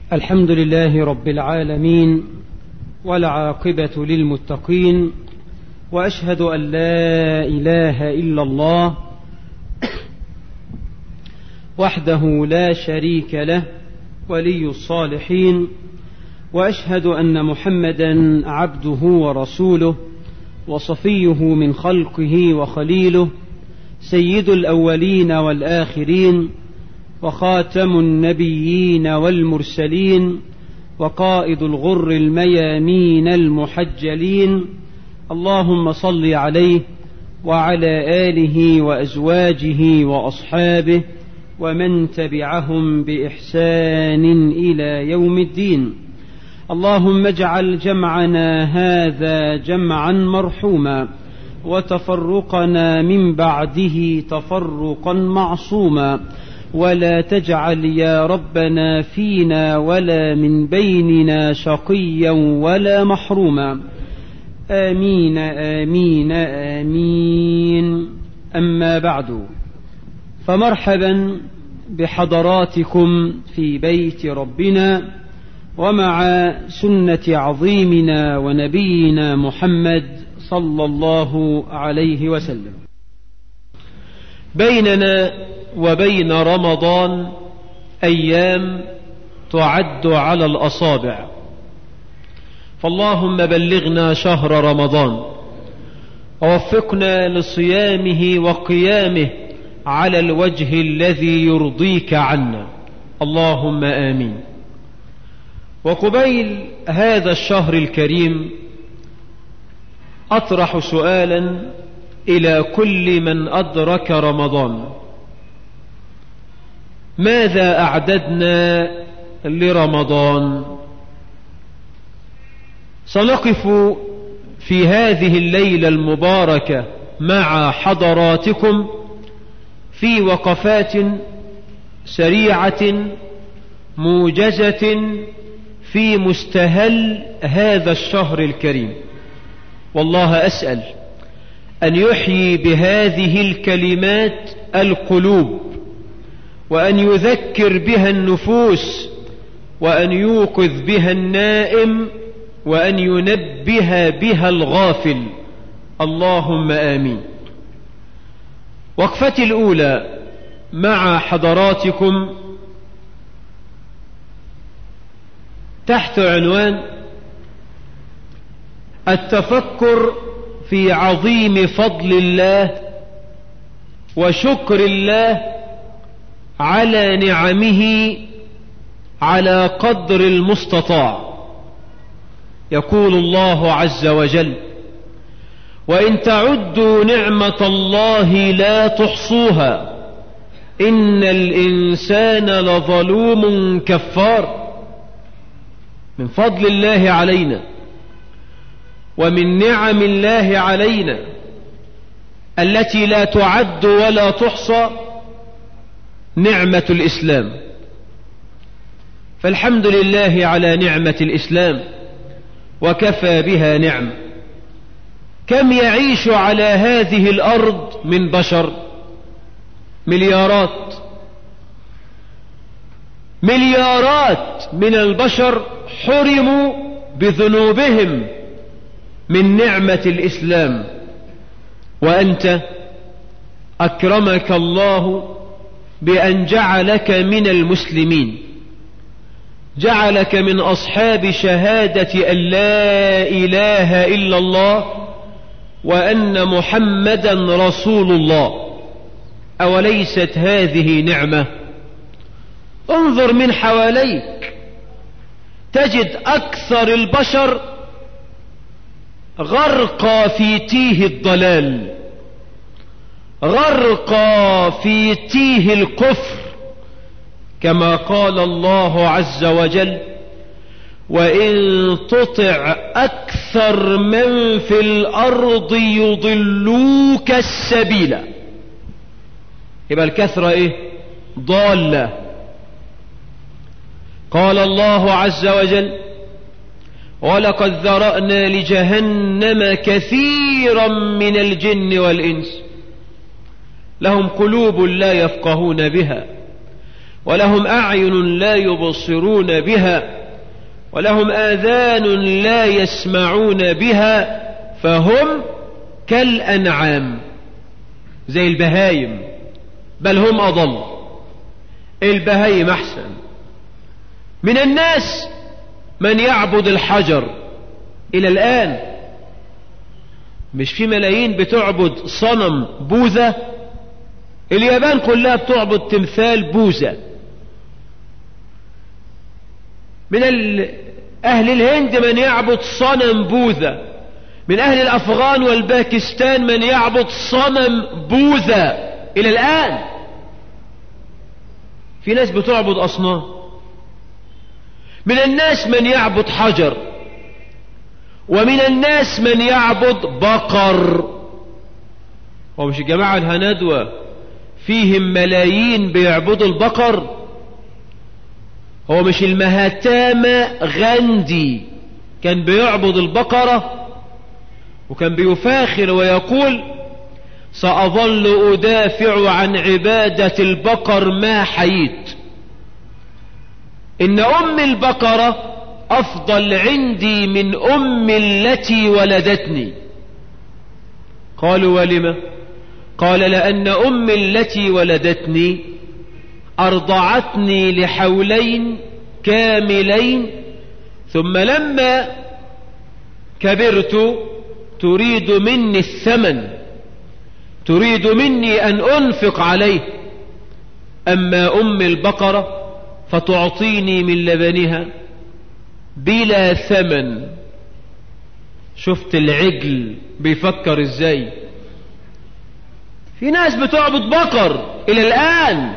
الحمد لله رب العالمين والعاقبة للمتقين وأشهد أن لا إله إلا الله وحده لا شريك له ولي الصالحين وأشهد أن محمدا عبده ورسوله وصفيه من خلقه وخليله سيد الأولين والآخرين وخاتم النبيين والمرسلين وقائد الغر الميامين المحجلين اللهم صل عليه وعلى اله وازواجه واصحابه ومن تبعهم باحسان الى يوم الدين اللهم اجعل جمعنا هذا جمعا مرحوما وتفرقنا من بعده تفرقا معصوما ولا تجعل يا ربنا فينا ولا من بيننا شقيا ولا محروما امين امين امين اما بعد فمرحبا بحضراتكم في بيت ربنا ومع سنه عظيمنا ونبينا محمد صلى الله عليه وسلم بيننا وبين رمضان ايام تعد على الاصابع فاللهم بلغنا شهر رمضان ووفقنا لصيامه وقيامه على الوجه الذي يرضيك عنا اللهم امين وقبيل هذا الشهر الكريم اطرح سؤالا الى كل من ادرك رمضان ماذا اعددنا لرمضان سنقف في هذه الليله المباركه مع حضراتكم في وقفات سريعه موجزه في مستهل هذا الشهر الكريم والله اسال ان يحيي بهذه الكلمات القلوب وأن يذكر بها النفوس وأن يوقظ بها النائم وأن ينبه بها الغافل اللهم آمين وقفتي الأولى مع حضراتكم تحت عنوان التفكر في عظيم فضل الله وشكر الله على نعمه على قدر المستطاع يقول الله عز وجل وان تعدوا نعمه الله لا تحصوها ان الانسان لظلوم كفار من فضل الله علينا ومن نعم الله علينا التي لا تعد ولا تحصى نعمة الإسلام فالحمد لله على نعمة الإسلام وكفى بها نعم كم يعيش على هذه الأرض من بشر مليارات مليارات من البشر حرموا بذنوبهم من نعمة الإسلام وأنت أكرمك الله بأن جعلك من المسلمين جعلك من أصحاب شهادة أن لا إله إلا الله وأن محمدا رسول الله أوليست هذه نعمة انظر من حواليك تجد أكثر البشر غرقى في تيه الضلال غرقى في تيه الكفر كما قال الله عز وجل وإن تطع أكثر من في الأرض يضلوك السبيل يبقى الكثرة إيه ضالة قال الله عز وجل ولقد ذرأنا لجهنم كثيرا من الجن والإنس لهم قلوب لا يفقهون بها ولهم أعين لا يبصرون بها ولهم آذان لا يسمعون بها فهم كالأنعام زي البهايم بل هم أضل البهايم أحسن من الناس من يعبد الحجر إلى الآن مش في ملايين بتعبد صنم بوذا اليابان كلها بتعبد تمثال بوذا من أهل الهند من يعبد صنم بوذا من أهل الأفغان والباكستان من يعبد صنم بوذا إلى الآن في ناس بتعبد أصنام من الناس من يعبد حجر ومن الناس من يعبد بقر ومش الجماعة الهندوة فيهم ملايين بيعبدوا البقر هو مش المهاتاما غاندي كان بيعبد البقرة وكان بيفاخر ويقول سأظل أدافع عن عبادة البقر ما حييت إن أم البقرة أفضل عندي من أم التي ولدتني قالوا ولم قال لأن أم التي ولدتني أرضعتني لحولين كاملين ثم لما كبرت تريد مني الثمن تريد مني أن أنفق عليه أما أم البقرة فتعطيني من لبنها بلا ثمن شفت العجل بيفكر ازاي في ناس بتعبد بقر الى الان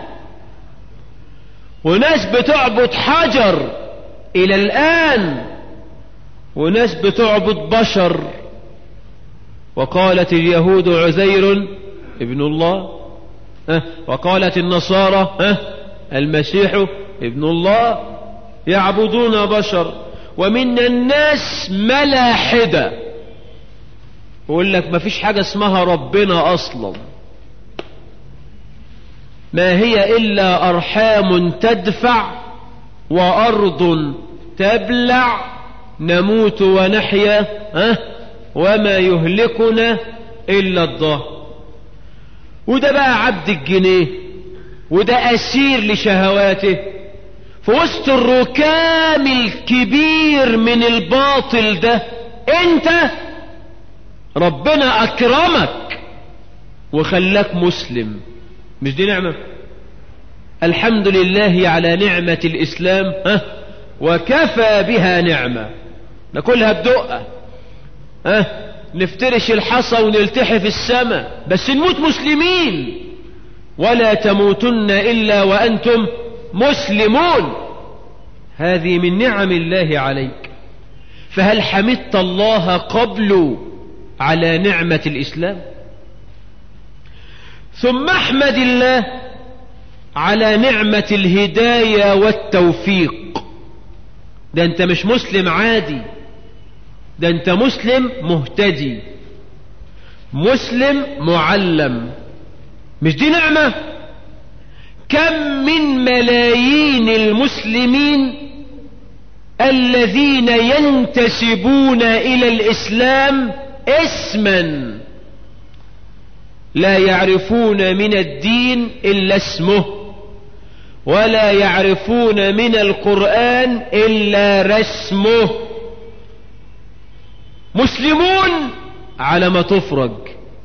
وناس بتعبد حجر الى الان وناس بتعبد بشر وقالت اليهود عزير ابن الله أه وقالت النصارى أه المسيح ابن الله يعبدون بشر ومن الناس ملاحدة يقول لك ما فيش حاجة اسمها ربنا أصلا ما هي إلا أرحام تدفع وأرض تبلع نموت ونحيا ها وما يهلكنا إلا الظهر وده بقى عبد الجنيه وده أسير لشهواته في وسط الركام الكبير من الباطل ده انت ربنا اكرمك وخلاك مسلم مش دي نعمة الحمد لله على نعمة الاسلام ها وكفى بها نعمة ناكلها بدقة ها نفترش الحصى ونلتحي في السماء بس نموت مسلمين ولا تموتن الا وانتم مسلمون هذه من نعم الله عليك فهل حمدت الله قبل على نعمة الإسلام ثم احمد الله على نعمة الهداية والتوفيق ده انت مش مسلم عادي ده انت مسلم مهتدي مسلم معلم مش دي نعمة كم من ملايين المسلمين الذين ينتسبون إلى الإسلام اسما لا يعرفون من الدين إلا اسمه ولا يعرفون من القرآن إلا رسمه مسلمون على ما تفرج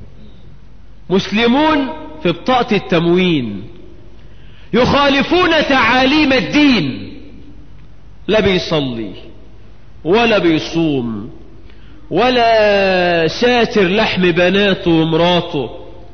مسلمون في بطاقة التموين يخالفون تعاليم الدين لا بيصلي ولا بيصوم ولا ساتر لحم بناته ومراته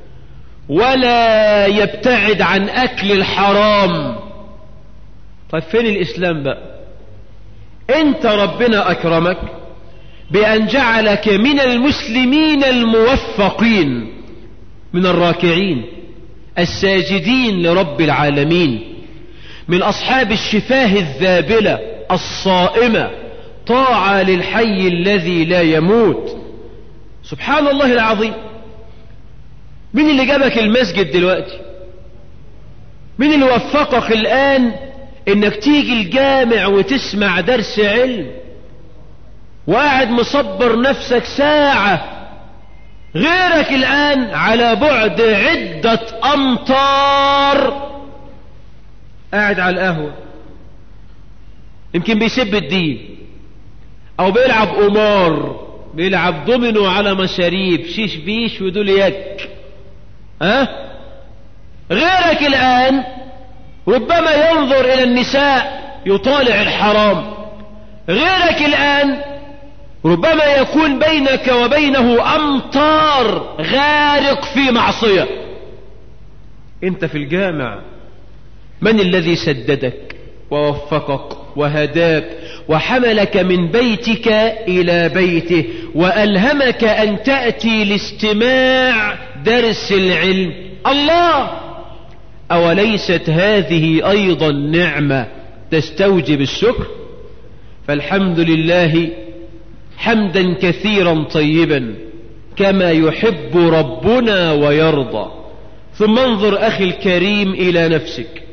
ولا يبتعد عن أكل الحرام طيب فين الإسلام بقى انت ربنا أكرمك بأن جعلك من المسلمين الموفقين من الراكعين الساجدين لرب العالمين من أصحاب الشفاه الذابلة الصائمة طاعة للحي الذي لا يموت سبحان الله العظيم مين اللي جابك المسجد دلوقتي مين اللي وفقك الآن انك تيجي الجامع وتسمع درس علم وقاعد مصبر نفسك ساعة غيرك الآن على بعد عدة أمطار قاعد على القهوة يمكن بيسب الدين أو بيلعب قمار بيلعب دومينو على مشاريب شيش بيش ودول يك ها غيرك الآن ربما ينظر إلى النساء يطالع الحرام غيرك الآن ربما يكون بينك وبينه أمطار غارق في معصية انت في الجامع من الذي سددك ووفقك وهداك وحملك من بيتك إلى بيته وألهمك أن تأتي لاستماع درس العلم الله أوليست هذه أيضا نعمة تستوجب الشكر فالحمد لله حمدا كثيرا طيبا كما يحب ربنا ويرضى ثم انظر أخي الكريم إلى نفسك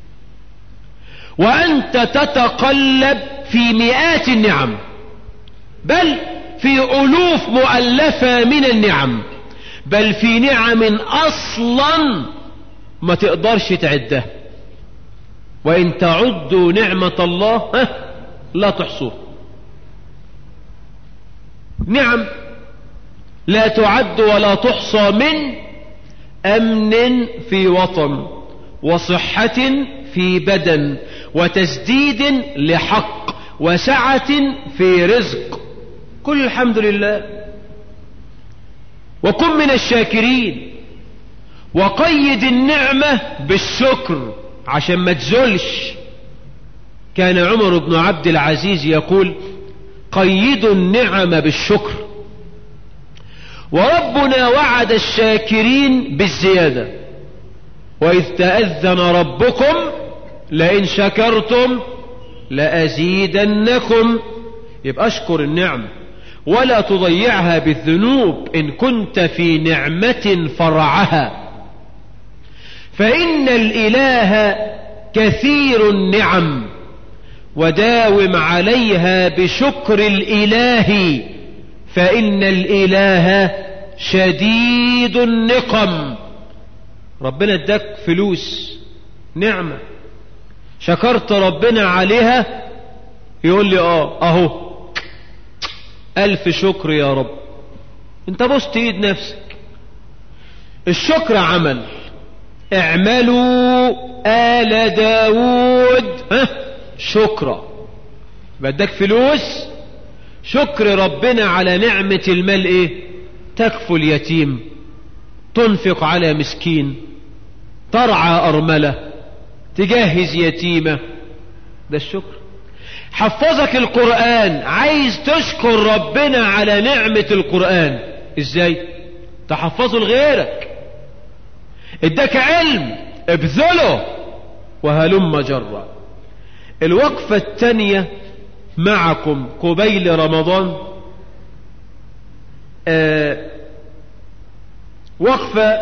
وأنت تتقلب في مئات النعم بل في ألوف مؤلفة من النعم بل في نعم أصلا ما تقدرش تعدها وإن تعدوا نعمة الله لا تحصوها نعم لا تعد ولا تحصى من أمن في وطن وصحة في بدن وتسديد لحق وسعة في رزق كل الحمد لله وكن من الشاكرين وقيد النعمة بالشكر عشان ما تزلش كان عمر بن عبد العزيز يقول قيدوا النعم بالشكر وربنا وعد الشاكرين بالزيادة وإذ تأذن ربكم لئن شكرتم لأزيدنكم يبقى اشكر النعمة ولا تضيعها بالذنوب إن كنت في نعمة فرعها فإن الإله كثير النعم وداوم عليها بشكر الإله فإن الإله شديد النقم ربنا اداك فلوس نعمة شكرت ربنا عليها يقول لي اه اهو الف شكر يا رب انت بصت ايد نفسك الشكر عمل اعملوا آل داود ها شكرا بدك فلوس شكر ربنا على نعمة المال ايه تكفو اليتيم تنفق على مسكين ترعى أرملة تجهز يتيمة ده الشكر حفظك القرآن عايز تشكر ربنا على نعمة القرآن ازاي تحفظه لغيرك اداك علم ابذله وهلم جرا الوقفة التانية معكم قبيل رمضان آه وقفة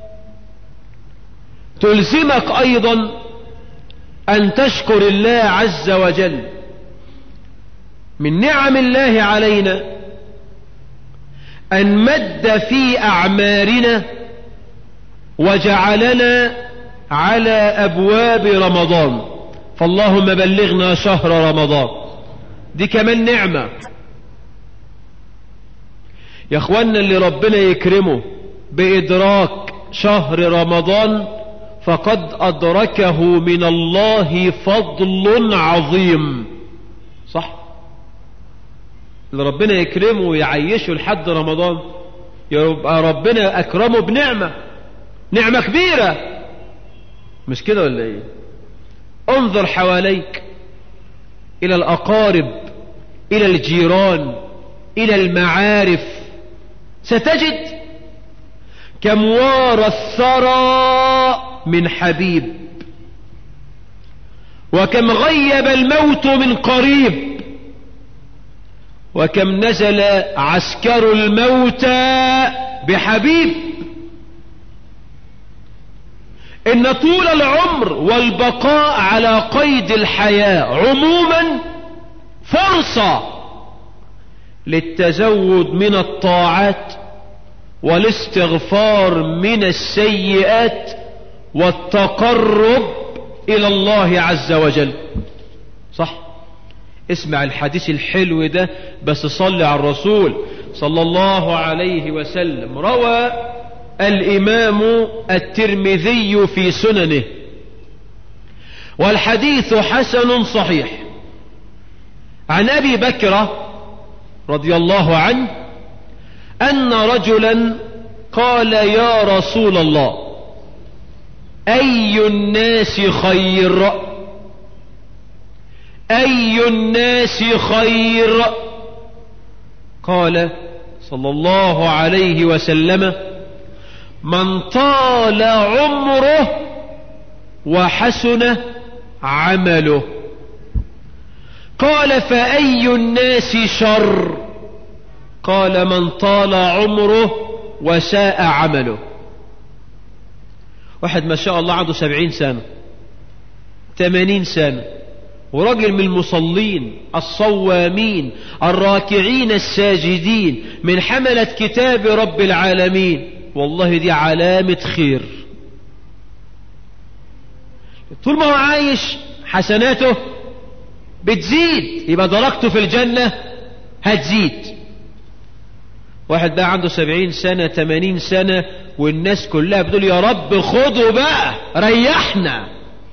تلزمك أيضا أن تشكر الله عز وجل من نعم الله علينا أن مد في أعمارنا وجعلنا على أبواب رمضان فاللهم بلغنا شهر رمضان دي كمان نعمة يا اخوانا اللي ربنا يكرمه بإدراك شهر رمضان فقد أدركه من الله فضل عظيم صح اللي ربنا يكرمه ويعيشه لحد رمضان يبقى ربنا أكرمه بنعمة نعمة كبيرة مش كده ولا ايه انظر حواليك الى الاقارب الى الجيران الى المعارف ستجد كم وار الثرى من حبيب وكم غيب الموت من قريب وكم نزل عسكر الموتى بحبيب ان طول العمر والبقاء على قيد الحياة عموما فرصة للتزود من الطاعات والاستغفار من السيئات والتقرب الى الله عز وجل صح اسمع الحديث الحلو ده بس صلي على الرسول صلى الله عليه وسلم روى الامام الترمذي في سننه والحديث حسن صحيح عن ابي بكر رضي الله عنه ان رجلا قال يا رسول الله اي الناس خير اي الناس خير قال صلى الله عليه وسلم من طال عمره وحسن عمله قال فأي الناس شر قال من طال عمره وساء عمله واحد ما شاء الله عنده سبعين سنة ثمانين سنة وراجل من المصلين الصوامين الراكعين الساجدين من حملة كتاب رب العالمين والله دي علامة خير طول ما هو عايش حسناته بتزيد يبقى درجته في الجنة هتزيد واحد بقى عنده سبعين سنة تمانين سنة والناس كلها بتقول يا رب خده بقى ريحنا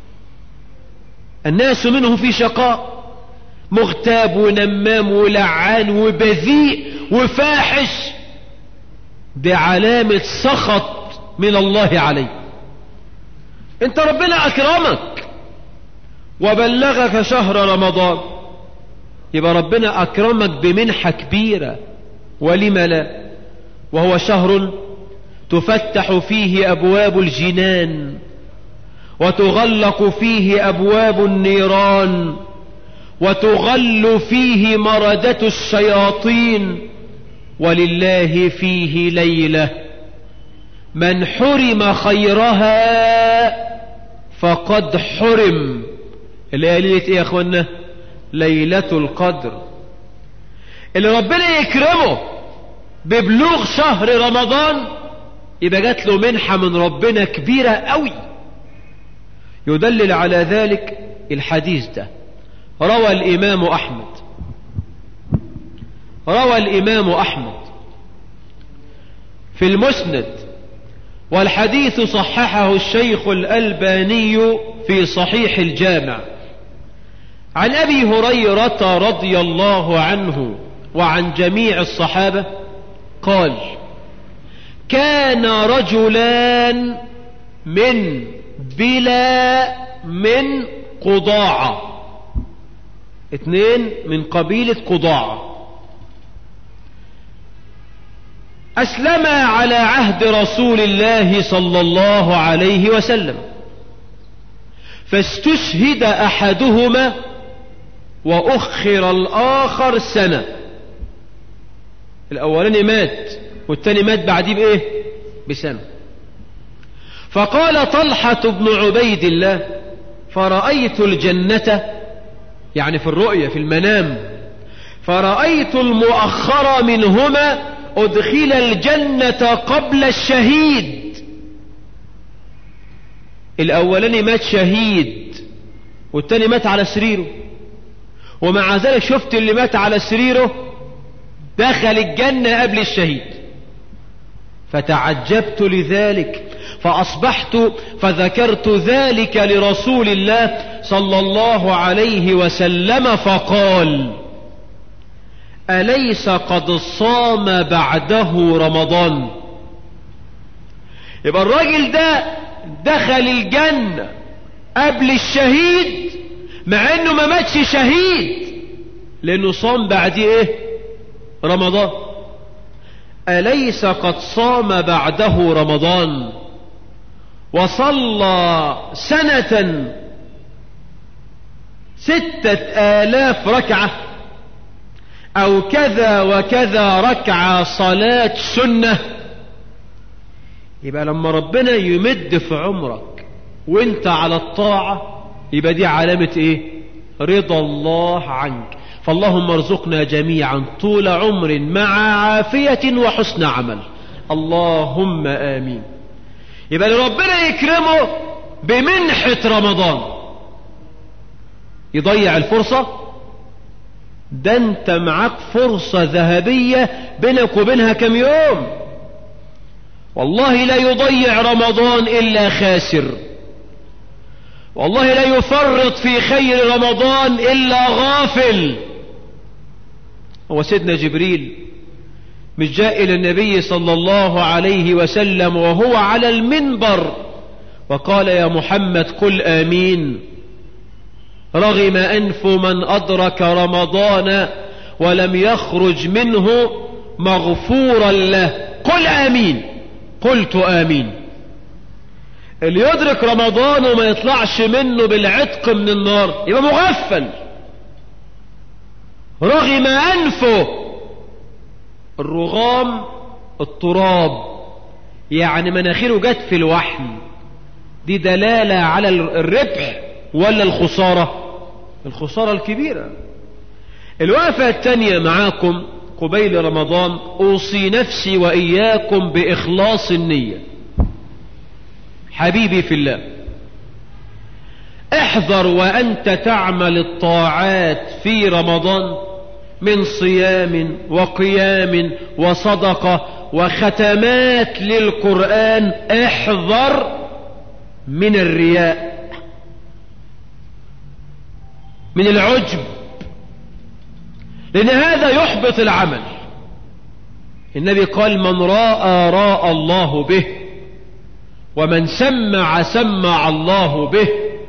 الناس منه في شقاء مغتاب ونمام ولعان وبذيء وفاحش بعلامة سخط من الله عليه انت ربنا اكرمك وبلغك شهر رمضان يبقى ربنا اكرمك بمنحة كبيرة ولم لا وهو شهر تفتح فيه ابواب الجنان وتغلق فيه ابواب النيران وتغل فيه مردة الشياطين ولله فيه ليلة من حرم خيرها فقد حرم اللي هي ليلة ايه يا اخوانا ليلة القدر اللي ربنا يكرمه ببلوغ شهر رمضان يبقى جات له منحة من ربنا كبيرة قوي يدلل على ذلك الحديث ده روى الإمام أحمد روى الإمام أحمد في المسند والحديث صححه الشيخ الألباني في صحيح الجامع عن أبي هريرة رضي الله عنه وعن جميع الصحابة قال كان رجلان من بلا من قضاعة اثنين من قبيلة قضاعة أسلما على عهد رسول الله صلى الله عليه وسلم فاستشهد أحدهما وأخر الآخر سنة الأولاني مات والتاني مات بعديه بإيه بسنة فقال طلحة بن عبيد الله فرأيت الجنة يعني في الرؤية في المنام فرأيت المؤخر منهما أدخل الجنة قبل الشهيد الأولاني مات شهيد والتاني مات على سريره ومع ذلك شفت اللي مات على سريره دخل الجنة قبل الشهيد فتعجبت لذلك فأصبحت فذكرت ذلك لرسول الله صلى الله عليه وسلم فقال أليس قد صام بعده رمضان يبقى الراجل ده دخل الجنة قبل الشهيد مع انه ما ماتش شهيد لانه صام بعديه ايه رمضان أليس قد صام بعده رمضان وصلى سنة ستة آلاف ركعة أو كذا وكذا ركعة صلاة سنة يبقى لما ربنا يمد في عمرك وانت على الطاعة يبقى دي علامة ايه رضا الله عنك فاللهم ارزقنا جميعا طول عمر مع عافية وحسن عمل اللهم آمين يبقى اللي ربنا يكرمه بمنحة رمضان يضيع الفرصة ده انت معاك فرصة ذهبية بينك وبينها كم يوم والله لا يضيع رمضان إلا خاسر والله لا يفرط في خير رمضان إلا غافل هو سيدنا جبريل مش جاء إلى النبي صلى الله عليه وسلم وهو على المنبر وقال يا محمد قل آمين رغم أنف من أدرك رمضان ولم يخرج منه مغفورا له قل آمين قلت آمين اللي يدرك رمضان وما يطلعش منه بالعتق من النار يبقى مغفل رغم أنفه الرغام التراب يعني مناخيره جت في الوحل دي دلالة على الربح ولا الخسارة الخسارة الكبيرة الوقفة الثانية معاكم قبيل رمضان أوصي نفسي وإياكم بإخلاص النية حبيبي في الله احذر وأنت تعمل الطاعات في رمضان من صيام وقيام وصدقة وختمات للقرآن احذر من الرياء من العجب لأن هذا يحبط العمل النبي قال من راى راى الله به ومن سمع سمع الله به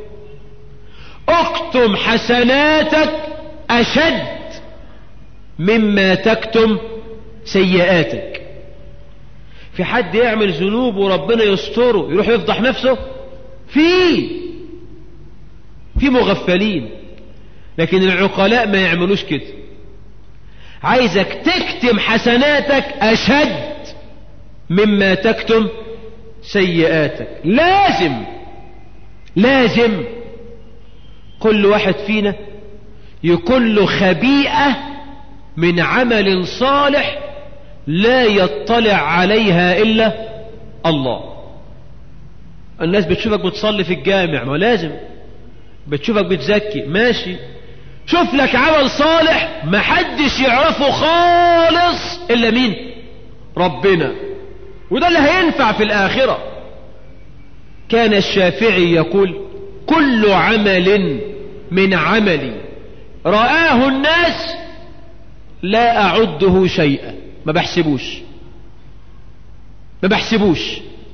اكتم حسناتك أشد مما تكتم سيئاتك في حد يعمل ذنوب وربنا يستره يروح يفضح نفسه في في مغفلين لكن العقلاء ما يعملوش كده عايزك تكتم حسناتك أشد مما تكتم سيئاتك لازم لازم كل واحد فينا يكون له خبيئة من عمل صالح لا يطلع عليها إلا الله الناس بتشوفك بتصلي في الجامع ما لازم بتشوفك بتزكي ماشي شوف لك عمل صالح محدش يعرفه خالص إلا مين ربنا وده اللي هينفع في الآخرة كان الشافعي يقول كل عمل من عملي رآه الناس لا أعده شيئا ما بحسبوش ما بحسبوش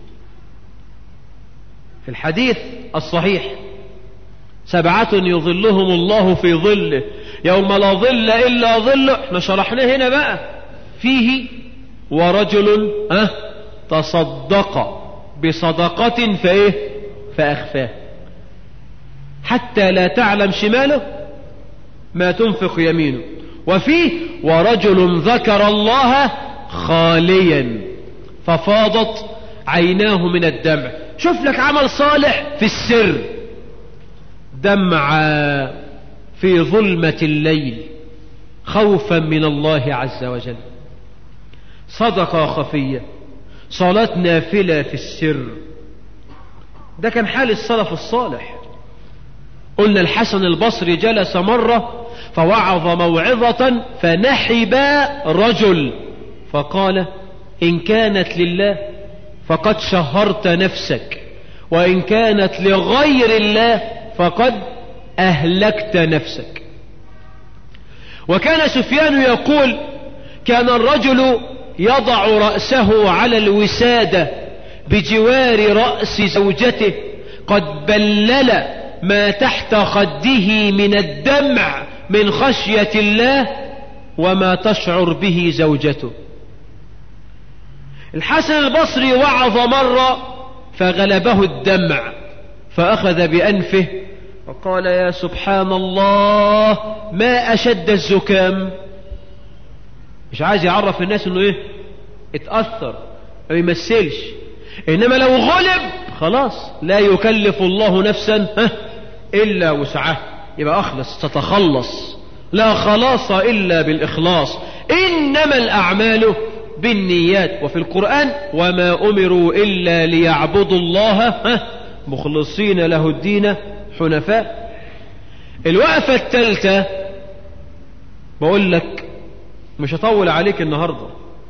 في الحديث الصحيح سبعة يظلهم الله في ظله يوم لا ظل إلا ظله احنا شرحناه هنا بقى فيه ورجل أه تصدق بصدقة فإيه فأخفاه حتى لا تعلم شماله ما تنفق يمينه وفيه ورجل ذكر الله خاليا ففاضت عيناه من الدمع شوف لك عمل صالح في السر دمع في ظلمة الليل خوفا من الله عز وجل صدقة خفية صلاة نافلة في السر ده كان حال السلف الصالح قلنا الحسن البصري جلس مرة فوعظ موعظة فنحب رجل فقال إن كانت لله فقد شهرت نفسك وإن كانت لغير الله فقد أهلكت نفسك وكان سفيان يقول كان الرجل يضع رأسه على الوسادة بجوار رأس زوجته قد بلل ما تحت خده من الدمع من خشية الله وما تشعر به زوجته الحسن البصري وعظ مرة فغلبه الدمع فأخذ بأنفه وقال يا سبحان الله ما أشد الزكام مش عايز يعرف الناس انه ايه اتأثر ما يمثلش انما لو غلب خلاص لا يكلف الله نفسا ها إلا وسعها يبقى أخلص تتخلص لا خلاص إلا بالإخلاص إنما الأعمال بالنيات وفي القرآن وما أمروا إلا ليعبدوا الله ها مخلصين له الدين حنفاء الوقفة الثالثة بقول لك مش هطول عليك النهاردة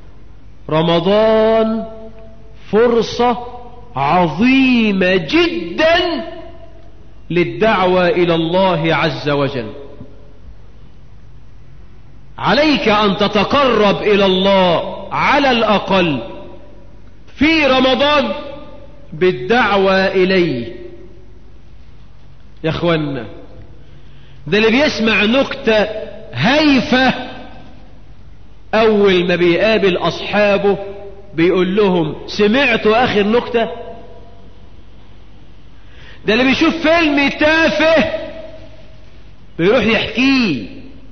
رمضان فرصة عظيمة جدا للدعوة إلى الله عز وجل عليك أن تتقرب إلى الله على الأقل في رمضان بالدعوة إليه يا أخوانا ده اللي بيسمع نكتة هايفة أول ما بيقابل أصحابه بيقول لهم سمعتوا آخر نكتة ده اللي بيشوف فيلم تافه بيروح يحكيه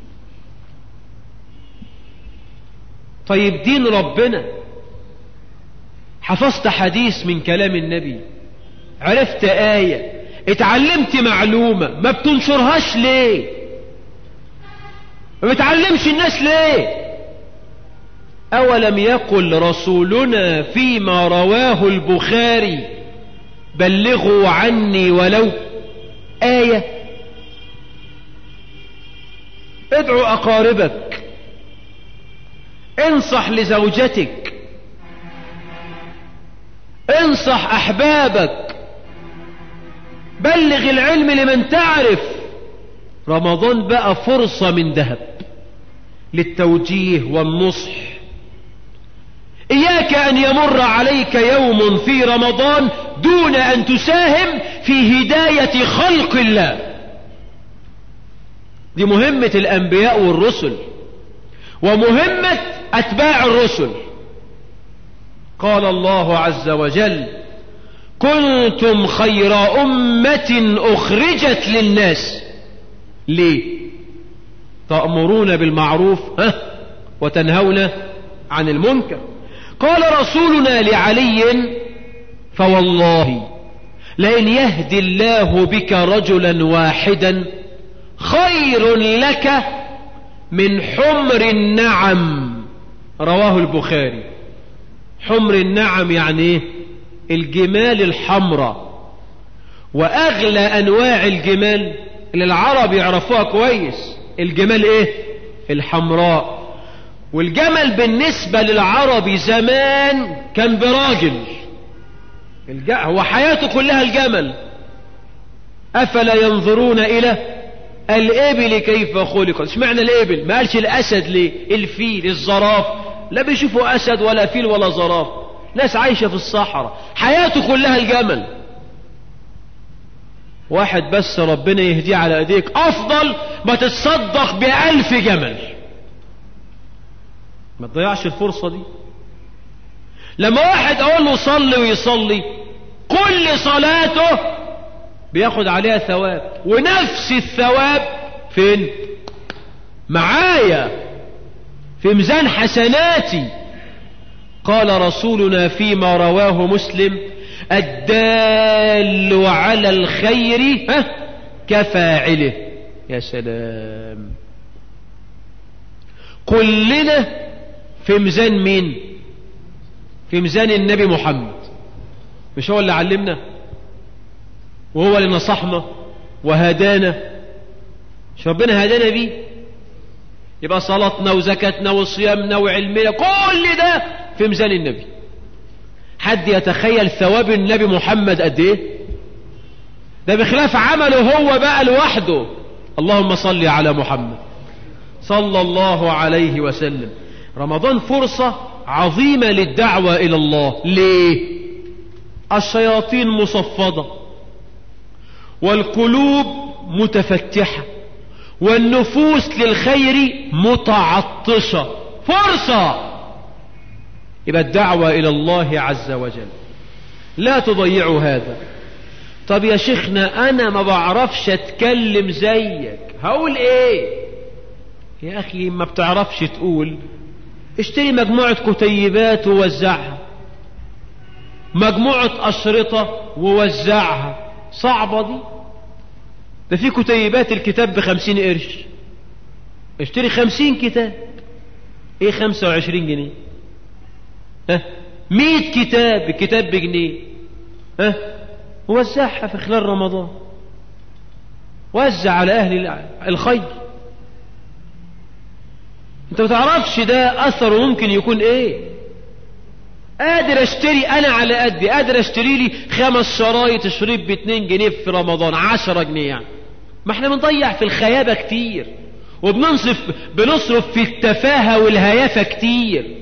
طيب دين ربنا حفظت حديث من كلام النبي عرفت آية اتعلمت معلومة ما بتنشرهاش ليه ما بتعلمش الناس ليه أولم يقل رسولنا فيما رواه البخاري بلغوا عني ولو آية ادعو أقاربك انصح لزوجتك انصح أحبابك بلغ العلم لمن تعرف رمضان بقى فرصة من ذهب للتوجيه والنصح إياك أن يمر عليك يوم في رمضان دون أن تساهم في هداية خلق الله دي مهمة الأنبياء والرسل ومهمة أتباع الرسل قال الله عز وجل كنتم خير أمة أخرجت للناس ليه تأمرون بالمعروف ها وتنهون عن المنكر قال رسولنا لعلي فوالله لئن يهدي الله بك رجلا واحدا خير لك من حمر النعم رواه البخاري حمر النعم يعني ايه الجمال الحمراء واغلى انواع الجمال اللي العرب يعرفوها كويس الجمال ايه الحمراء والجمل بالنسبة للعربي زمان كان براجل الج... هو حياته كلها الجمل أفلا ينظرون إلى الإبل كيف خلقت اشمعنى الإبل ما قالش الأسد ليه الفيل الزراف لا بيشوفوا أسد ولا فيل ولا زراف ناس عايشة في الصحراء حياته كلها الجمل واحد بس ربنا يهديه على ايديك افضل ما تتصدق بألف جمل ما تضيعش الفرصة دي لما واحد اقول له صلي ويصلي كل صلاته بياخد عليها ثواب ونفس الثواب فين معايا في ميزان حسناتي قال رسولنا فيما رواه مسلم الدال على الخير ها كفاعله يا سلام كلنا في ميزان مين في ميزان النبي محمد مش هو اللي علمنا وهو اللي نصحنا وهدانا مش ربنا هدانا بيه يبقى صلاتنا وزكاتنا وصيامنا وعلمنا كل ده في ميزان النبي حد يتخيل ثواب النبي محمد قد ايه ده بخلاف عمله هو بقى لوحده اللهم صل على محمد صلى الله عليه وسلم رمضان فرصة عظيمة للدعوة إلى الله ليه الشياطين مصفدة والقلوب متفتحة والنفوس للخير متعطشة فرصة يبقى الدعوة إلى الله عز وجل لا تضيعوا هذا طب يا شيخنا أنا ما بعرفش أتكلم زيك هقول إيه يا أخي ما بتعرفش تقول اشتري مجموعة كتيبات ووزعها مجموعة أشرطة ووزعها صعبة دي ده في كتيبات الكتاب بخمسين قرش اشتري خمسين كتاب ايه خمسة وعشرين جنيه ها مية كتاب الكتاب بجنيه ها ووزعها في خلال رمضان وزع على أهل الخير انت ما تعرفش ده أثره ممكن يكون ايه قادر اشتري انا على قدي قادر اشتري لي خمس شرايط شريط باتنين جنيه في رمضان عشرة جنيه يعني ما احنا بنضيع في الخيابة كتير وبنصرف بنصرف في التفاهة والهيافة كتير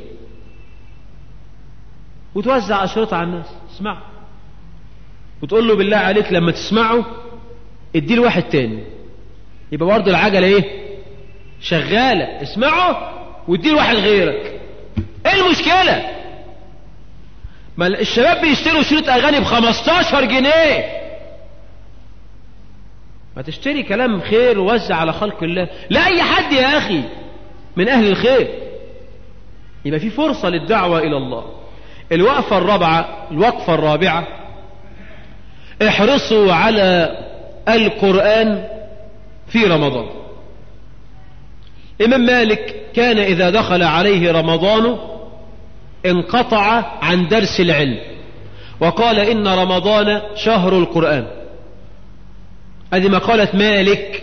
وتوزع أشرطة على الناس اسمعوا وتقول له بالله عليك لما تسمعه ادي له واحد تاني يبقى برضه العجلة ايه شغالة اسمعه وادي له واحد غيرك ايه المشكلة ما الشباب بيشتروا شريط اغاني ب 15 جنيه ما تشتري كلام خير ووزع على خلق الله لا اي حد يا اخي من اهل الخير يبقى في فرصة للدعوة الى الله الوقفة الرابعة الوقفة الرابعة احرصوا على القرآن في رمضان إمام مالك كان إذا دخل عليه رمضان انقطع عن درس العلم وقال إن رمضان شهر القرآن هذه مقالة مالك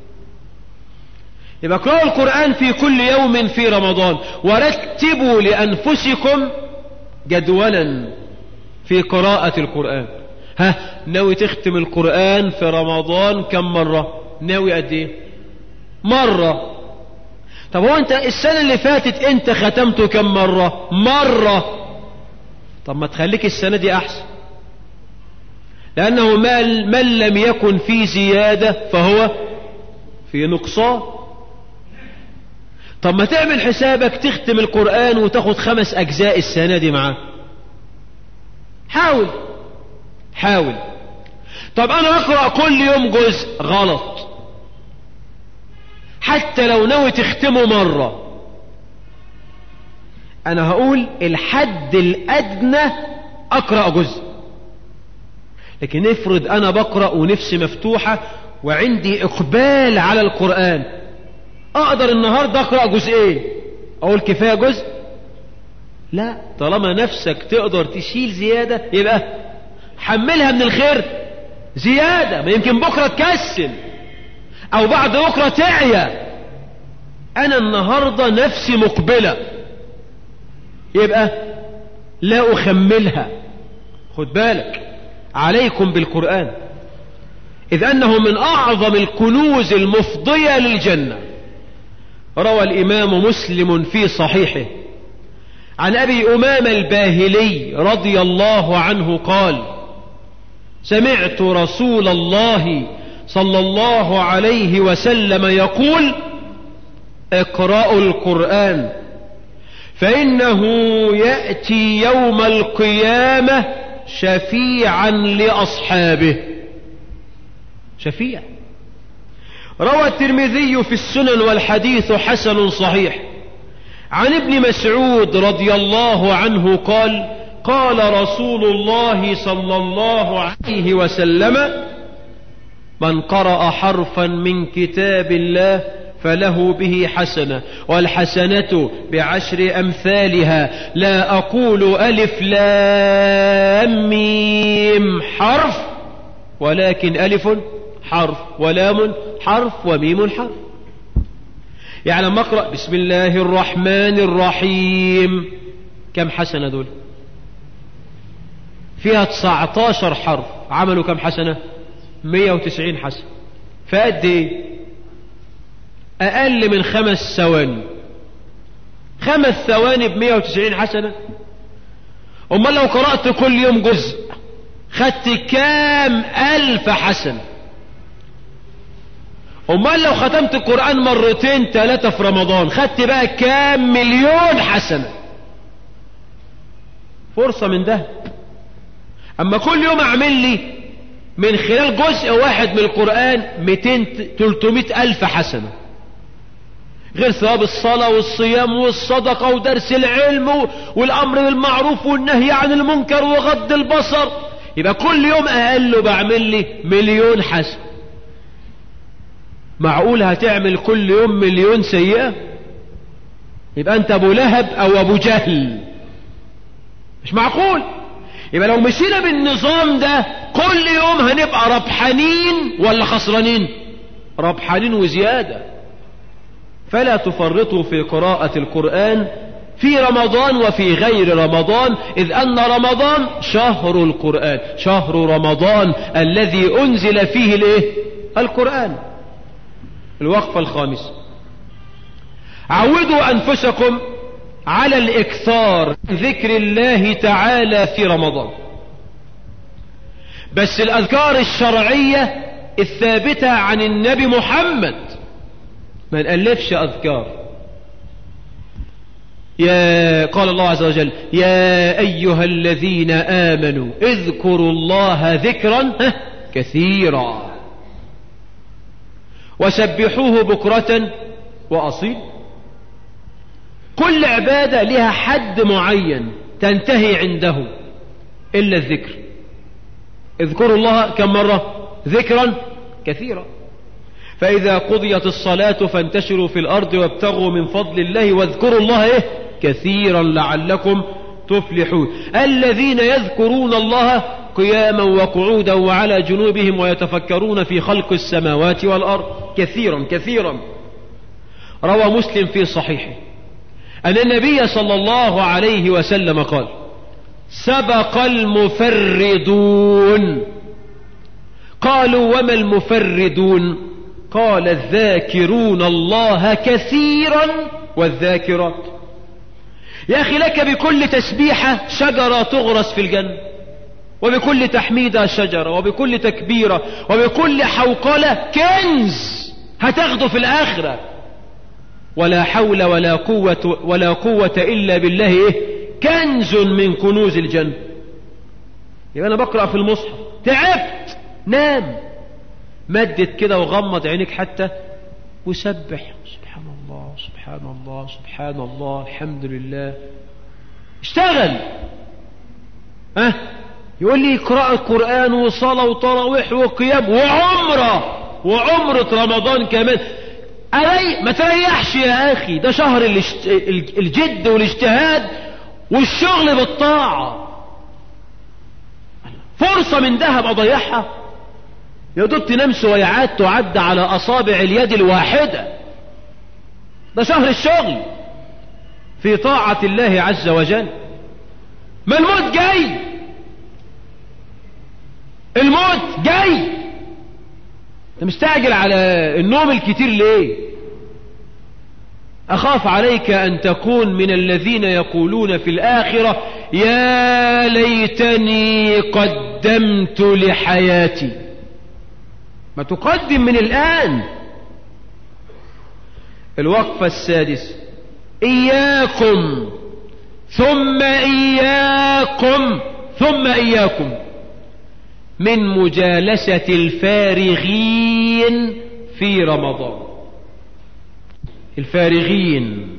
يبقى اقرأوا القرآن في كل يوم في رمضان ورتبوا لأنفسكم جدولا في قراءة القرآن ها ناوي تختم القرآن في رمضان كم مرة ناوي قد ايه مرة طب هو انت السنة اللي فاتت انت ختمته كم مرة مرة طب ما تخليك السنة دي احسن لانه من, من لم يكن في زيادة فهو في نقصان طب ما تعمل حسابك تختم القرآن وتاخد خمس اجزاء السنة دي معاه حاول حاول طب انا اقرأ كل يوم جزء غلط حتى لو ناوي تختمه مرة انا هقول الحد الادنى اقرأ جزء لكن افرض انا بقرأ ونفسي مفتوحة وعندي اقبال على القرآن اقدر النهاردة اقرأ جزئين اقول كفاية جزء لا طالما نفسك تقدر تشيل زيادة يبقى حملها من الخير زيادة ما يمكن بكرة تكسل او بعد بكرة تعيا انا النهاردة نفسي مقبلة يبقى لا اخملها خد بالك عليكم بالقرآن اذ انه من اعظم الكنوز المفضية للجنة روى الامام مسلم في صحيحه عن ابي امام الباهلي رضي الله عنه قال سمعت رسول الله صلى الله عليه وسلم يقول اقرأوا القرآن فإنه يأتي يوم القيامة شفيعا لأصحابه شفيع روى الترمذي في السنن والحديث حسن صحيح عن ابن مسعود رضي الله عنه قال قال رسول الله صلى الله عليه وسلم من قرأ حرفا من كتاب الله فله به حسنة والحسنة بعشر أمثالها لا أقول ألف لام ميم حرف ولكن ألف حرف ولام حرف وميم حرف يعني لما أقرأ بسم الله الرحمن الرحيم كم حسنة دول فيها 19 حرف عملوا كم حسنة 190 حسنة فقد ايه اقل من خمس ثواني خمس ثواني ب 190 حسنة امال لو قرأت كل يوم جزء خدت كام الف حسنة امال لو ختمت القرآن مرتين ثلاثة في رمضان خدت بقى كام مليون حسنة فرصة من ده اما كل يوم اعمل لي من خلال جزء واحد من القرآن 200 300 الف حسنة غير ثواب الصلاة والصيام والصدقة ودرس العلم والأمر بالمعروف والنهي عن المنكر وغض البصر يبقى كل يوم أقل بعمل لي مليون حسن معقول هتعمل كل يوم مليون سيئة يبقى أنت أبو لهب أو أبو جهل مش معقول يبقى لو مشينا بالنظام ده كل يوم هنبقى ربحانين ولا خسرانين ربحانين وزيادة فلا تفرطوا في قراءة القرآن في رمضان وفي غير رمضان إذ أن رمضان شهر القرآن شهر رمضان الذي أنزل فيه الايه القرآن الوقفة الخامسة عودوا أنفسكم على الإكثار ذكر الله تعالى في رمضان بس الأذكار الشرعية الثابتة عن النبي محمد ما نألفش أذكار يا قال الله عز وجل يا أيها الذين آمنوا اذكروا الله ذكرا كثيرا وسبحوه بكرة وأصيل كل عبادة لها حد معين تنتهي عنده إلا الذكر اذكروا الله كم مرة ذكرا كثيرا فإذا قضيت الصلاة فانتشروا في الأرض وابتغوا من فضل الله واذكروا الله إيه؟ كثيرا لعلكم تفلحون الذين يذكرون الله قياما وقعودا وعلى جنوبهم ويتفكرون في خلق السماوات والأرض كثيرا كثيرا روى مسلم في صحيحه أن النبي صلى الله عليه وسلم قال سبق المفردون قالوا وما المفردون قال الذاكرون الله كثيرا والذاكرات يا أخي لك بكل تسبيحة شجرة تغرس في الجنة وبكل تحميدة شجرة وبكل تكبيرة وبكل حوقلة كنز هتاخده في الآخرة ولا حول ولا قوة ولا قوة إلا بالله إيه كنز من كنوز الجنة يبقى أنا بقرأ في المصحف تعبت نام مدد كده وغمض عينيك حتى وسبح سبحان الله سبحان الله سبحان الله الحمد لله اشتغل ها أه؟ يقول لي اقرأ القرآن وصلاة وتراويح وقيام وعمرة وعمرة رمضان كمان أري ما تريحش يا أخي ده شهر الجد والاجتهاد والشغل بالطاعة فرصة من ذهب أضيعها يا دوب تنام سويعات تعد على أصابع اليد الواحدة ده شهر الشغل في طاعة الله عز وجل ما الموت جاي الموت جاي انت مستعجل على النوم الكتير ليه اخاف عليك ان تكون من الذين يقولون في الاخرة يا ليتني قدمت لحياتي ما تقدم من الان الوقفة السادسة اياكم ثم اياكم ثم اياكم من مجالسة الفارغين في رمضان الفارغين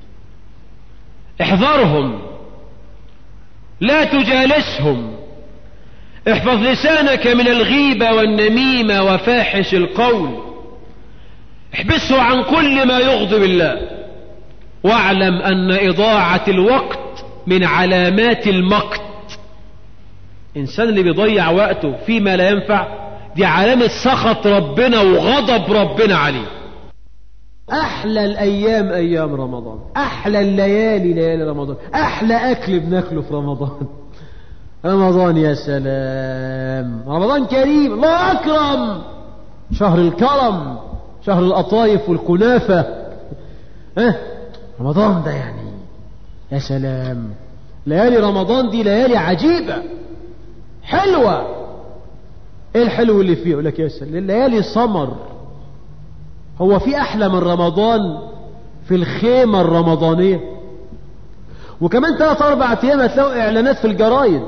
احذرهم لا تجالسهم احفظ لسانك من الغيبة والنميمة وفاحش القول احبسه عن كل ما يغضب الله واعلم ان اضاعة الوقت من علامات المقت الإنسان اللي بيضيع وقته فيما لا ينفع دي علامة سخط ربنا وغضب ربنا عليه أحلى الأيام أيام رمضان أحلى الليالي ليالي رمضان أحلى أكل بناكله في رمضان رمضان يا سلام رمضان كريم الله أكرم شهر الكرم شهر القطايف والكنافة أه؟ رمضان ده يعني يا سلام ليالي رمضان دي ليالي عجيبة حلوة ايه الحلو اللي فيه يقول لك يا سلام الليالي سمر هو في احلى من رمضان في الخيمة الرمضانية وكمان ثلاث اربع ايام هتلاقوا اعلانات في الجرايد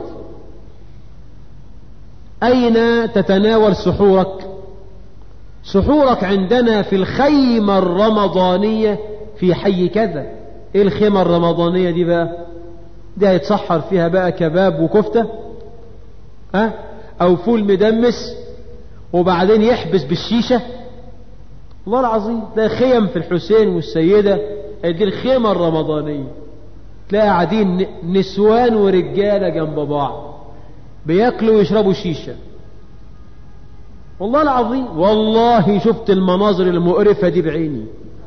اين تتناول سحورك سحورك عندنا في الخيمة الرمضانية في حي كذا ايه الخيمة الرمضانية دي بقى دي هيتسحر فيها بقى كباب وكفتة ها او فول مدمس وبعدين يحبس بالشيشة الله العظيم ده خيم في الحسين والسيدة دي الخيمة الرمضانية تلاقي قاعدين نسوان ورجالة جنب بعض بياكلوا ويشربوا شيشة والله العظيم والله شفت المناظر المقرفة دي بعيني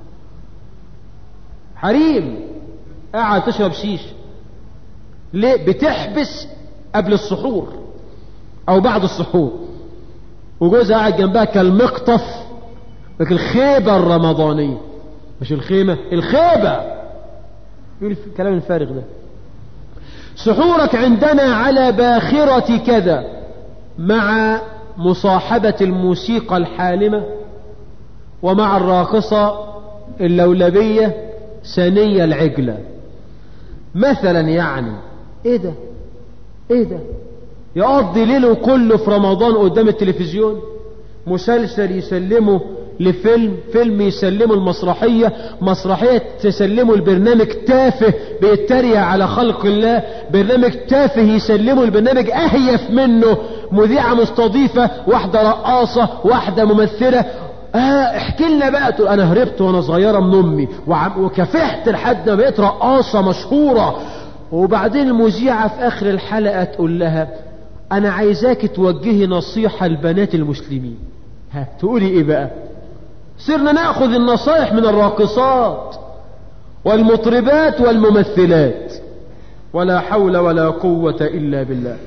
حريم قاعد تشرب شيشة ليه بتحبس قبل السحور او بعد السحور وجوزها قاعد جنبها كالمقطف لكن الخيبة الرمضانية مش الخيمة الخيبة ايه الكلام الفارغ ده سحورك عندنا على باخرة كذا مع مصاحبة الموسيقى الحالمة ومع الراقصة اللولبية سنية العجلة مثلا يعني ايه ده ايه ده يقضي ليله كله في رمضان قدام التلفزيون مسلسل يسلمه لفيلم فيلم يسلمه المسرحية مسرحية تسلمه البرنامج تافه بيتريق على خلق الله برنامج تافه يسلمه البرنامج أهيف منه مذيعة مستضيفة واحدة رقاصة واحدة ممثلة آه احكي لنا بقى تقول انا هربت وانا صغيرة من امي وكافحت لحد ما بقيت رقاصة مشهورة وبعدين المذيعة في اخر الحلقة تقول لها انا عايزاك توجهي نصيحة لبنات المسلمين ها تقولي ايه بقى صرنا ناخذ النصائح من الراقصات والمطربات والممثلات ولا حول ولا قوة الا بالله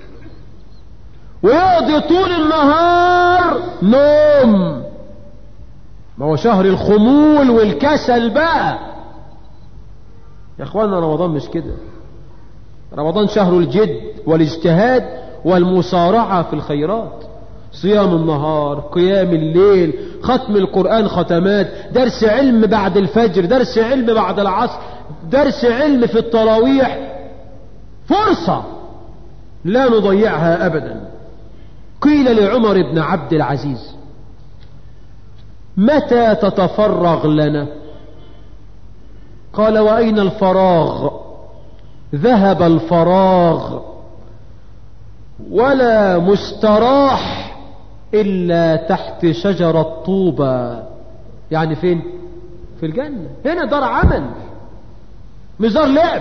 ويقضي طول النهار نوم ما هو شهر الخمول والكسل بقى يا اخوانا رمضان مش كده رمضان شهر الجد والاجتهاد والمسارعة في الخيرات صيام النهار قيام الليل ختم القرآن ختمات درس علم بعد الفجر درس علم بعد العصر درس علم في التراويح فرصة لا نضيعها أبدا قيل لعمر بن عبد العزيز متى تتفرغ لنا قال وأين الفراغ ذهب الفراغ ولا مستراح إلا تحت شجرة طوبى يعني فين في الجنة هنا دار عمل مش دار لعب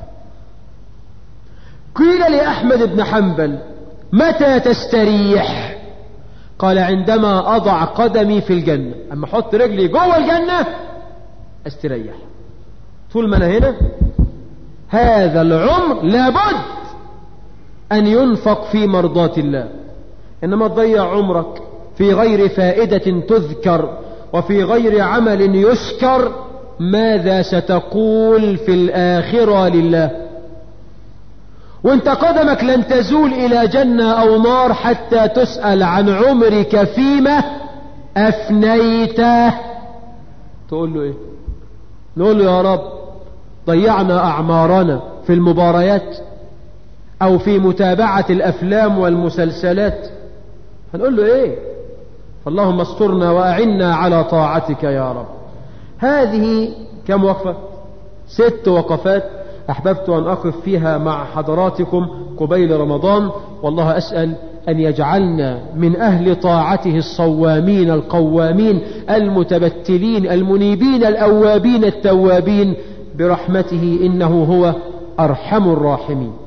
قيل لأحمد بن حنبل متى تستريح قال عندما أضع قدمي في الجنة أما أحط رجلي جوه الجنة استريح طول ما أنا هنا هذا العمر لابد أن ينفق في مرضاة الله إنما تضيع عمرك في غير فائدة تذكر وفي غير عمل يشكر ماذا ستقول في الآخرة لله وانت قدمك لن تزول إلى جنة أو نار حتى تسأل عن عمرك فيما أفنيته تقول له إيه نقول له يا رب ضيعنا أعمارنا في المباريات أو في متابعة الأفلام والمسلسلات هنقول له إيه فاللهم استرنا وأعنا على طاعتك يا رب هذه كم وقفة ست وقفات أحببت أن أقف فيها مع حضراتكم قبيل رمضان والله أسأل أن يجعلنا من أهل طاعته الصوامين القوامين المتبتلين المنيبين الأوابين التوابين برحمته إنه هو أرحم الراحمين